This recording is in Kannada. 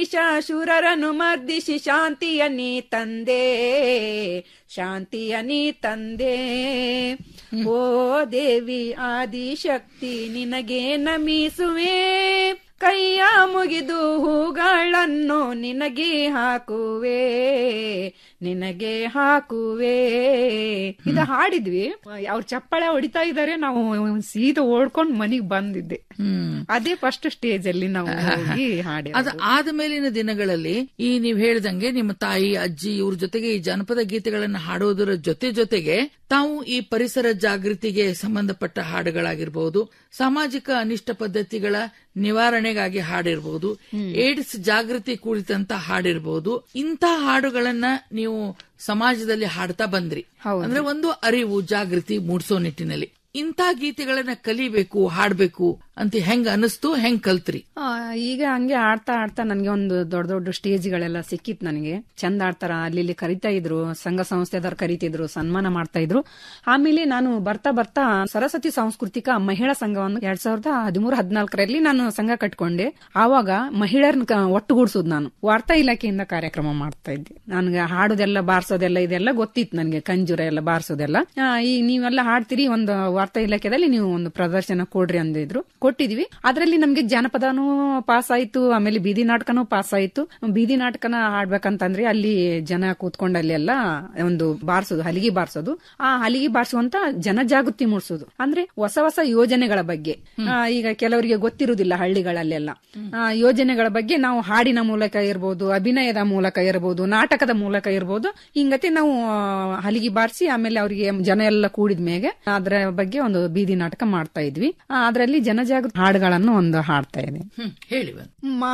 ಶೂರರನ್ನು ಮರ್ದಿಸಿ ಶಾಂತಿಯ ನೀ ತಂದೆ ಶಾಂತಿಯ ನೀ ತಂದೆ ಓ ದೇವಿ ಆದಿಶಕ್ತಿ ನಿನಗೆ ನಮಿಸುವೆ ಕೈಯ ಮುಗಿದು ಹೂಗಳನ್ನು ನಿನಗೆ ಹಾಕುವೆ ನಿನಗೆ ಹಾಕುವೆ ಇದು ಹಾಡಿದ್ವಿ ಅವ್ರ ಚಪ್ಪಾಳೆ ಹೊಡಿತಾ ಇದಾರೆ ನಾವು ಸೀದಾ ಓಡ್ಕೊಂಡ್ ಮನಿಗ್ ಬಂದಿದ್ದೆ ಅದೇ ಫಸ್ಟ್ ಸ್ಟೇಜ್ ಅಲ್ಲಿ ನಾವು ಹೋಗಿ ಹಾಡಿ ಅದ ಆದ ಮೇಲಿನ ದಿನಗಳಲ್ಲಿ ಈ ನೀವ್ ಹೇಳ್ದಂಗೆ ನಿಮ್ಮ ತಾಯಿ ಅಜ್ಜಿ ಇವ್ರ ಜೊತೆಗೆ ಈ ಜನಪದ ಗೀತೆಗಳನ್ನ ಹಾಡೋದರ ಜೊತೆ ಜೊತೆಗೆ ತಾವು ಈ ಪರಿಸರ ಜಾಗೃತಿಗೆ ಸಂಬಂಧಪಟ್ಟ ಹಾಡುಗಳಾಗಿರ್ಬಹುದು ಸಾಮಾಜಿಕ ಅನಿಷ್ಟ ಪದ್ಧತಿಗಳ ನಿವಾರಣೆಗಾಗಿ ಹಾಡಿರ್ಬಹುದು ಏಡ್ಸ್ ಜಾಗೃತಿ ಕುರಿತಂತ ಹಾಡಿರ್ಬಹುದು ಇಂಥ ಹಾಡುಗಳನ್ನ ನೀವು ಸಮಾಜದಲ್ಲಿ ಹಾಡ್ತಾ ಬಂದ್ರಿ ಅಂದ್ರೆ ಒಂದು ಅರಿವು ಜಾಗೃತಿ ಮೂಡಿಸೋ ನಿಟ್ಟಿನಲ್ಲಿ ಇಂಥ ಗೀತೆಗಳನ್ನ ಕಲಿಬೇಕು ಹಾಡ್ಬೇಕು ಅಂತ ಹೆಂಗ್ ಅನಿಸ್ತು ಹೆಂಗ್ ಕಲ್ತ್ರಿ ಆ, ಈಗ ಹಂಗೆ ಆಡ್ತಾ ಆಡ್ತಾ ನನಗೆ ಒಂದು ದೊಡ್ಡ ದೊಡ್ಡ ಸ್ಟೇಜ್ಗಳೆಲ್ಲ ಸಿಕ್ಕಿತ್ ನನಗೆ ಚಂದ ಆಡ್ತಾರ ಅಲ್ಲಿ ಇಲ್ಲಿ ಕರಿತಾ ಇದ್ರು ಸಂಘ ಸಂಸ್ಥೆದವ್ರು ಕರಿತಿದ್ರು ಸನ್ಮಾನ ಮಾಡ್ತಾ ಇದ್ರು ಆಮೇಲೆ ನಾನು ಬರ್ತಾ ಬರ್ತಾ ಸರಸ್ವತಿ ಸಾಂಸ್ಕೃತಿಕ ಮಹಿಳಾ ಸಂಘವನ್ನು ಎರಡ್ ಸಾವಿರದ ಹದಿಮೂರು ಹದಿನಾಲ್ಕರಲ್ಲಿ ನಾನು ಸಂಘ ಕಟ್ಕೊಂಡೆ ಆವಾಗ ಮಹಿಳೆಯರನ್ನ ಒಟ್ಟುಗೂಡ್ಸೋದು ನಾನು ವಾರ್ತಾ ಇಲಾಖೆಯಿಂದ ಕಾರ್ಯಕ್ರಮ ಮಾಡ್ತಾ ಇದ್ದೆ ನನಗೆ ಹಾಡೋದೆಲ್ಲ ಬಾರ್ಸೋದೆಲ್ಲ ಇದೆಲ್ಲ ಗೊತ್ತಿತ್ತು ನನಗೆ ಕಂಜೂರ ಎಲ್ಲ ಬಾರ್ಸೋದೆಲ್ಲ ಆ, ಈ ನೀವೆಲ್ಲ ಹಾಡ್ತೀರಿ ಒಂದು ವಾರ್ತಾ ಇಲಾಖೆದಲ್ಲಿ ನೀವು ಒಂದು ಪ್ರದರ್ಶನ ಕೊಡ್ರಿ ಅಂದಿದ್ರು ಕೊಟ್ಟಿದ್ವಿ ಅದರಲ್ಲಿ ನಮ್ಗೆ ಜಾನಪದನೂ ಪಾಸ್ ಆಯ್ತು ಆಮೇಲೆ ಬೀದಿ ನಾಟಕನೂ ಪಾಸ್ ಆಯ್ತು ಬೀದಿ ನಾಟಕನ ಹಾಡ್ಬೇಕಂತಂದ್ರೆ ಅಲ್ಲಿ ಜನ ಕೂತ್ಕೊಂಡು ಅಲ್ಲಿ ಎಲ್ಲ ಒಂದು ಬಾರ್ಸೋದು ಹಲಿಗೆ ಬಾರ್ಸೋದು ಆ ಹಲಿಗೆ ಬಾರ್ಸುವಂತ ಜನಜಾಗೃತಿ ಮೂಡಿಸೋದು ಅಂದ್ರೆ ಹೊಸ ಹೊಸ ಯೋಜನೆಗಳ ಬಗ್ಗೆ ಆ, ಈಗ ಕೆಲವರಿಗೆ ಗೊತ್ತಿರುವುದಿಲ್ಲ ಹಳ್ಳಿಗಳಲ್ಲೆಲ್ಲ ಆ, ಯೋಜನೆಗಳ ಬಗ್ಗೆ ನಾವು ಹಾಡಿನ ಮೂಲಕ ಇರ್ಬೋದು ಅಭಿನಯದ ಮೂಲಕ ಇರ್ಬೋದು ನಾಟಕದ ಮೂಲಕ ಇರ್ಬೋದು ಹಿಂಗತೆ ನಾವು ಆ, ಹಲಿಗೆ ಬಾರಿಸಿ ಆಮೇಲೆ ಅವರಿಗೆ ಜನ ಎಲ್ಲ ಕೂಡಿದ ಮೇಲೆ ಅದರ ಬಗ್ಗೆ ಒಂದು ಬೀದಿ ನಾಟಕ ಮಾಡ್ತಾ ಇದ್ವಿ ಅದರಲ್ಲಿ ಜನಜಾಗೃತಿ ಹಾಡುಗಳನ್ನು ಒಂದು ಹಾಡ್ತಾ ಇದೆ ಹ್ಮ್ ಹೇಳಿ ಬನ್ನಿ.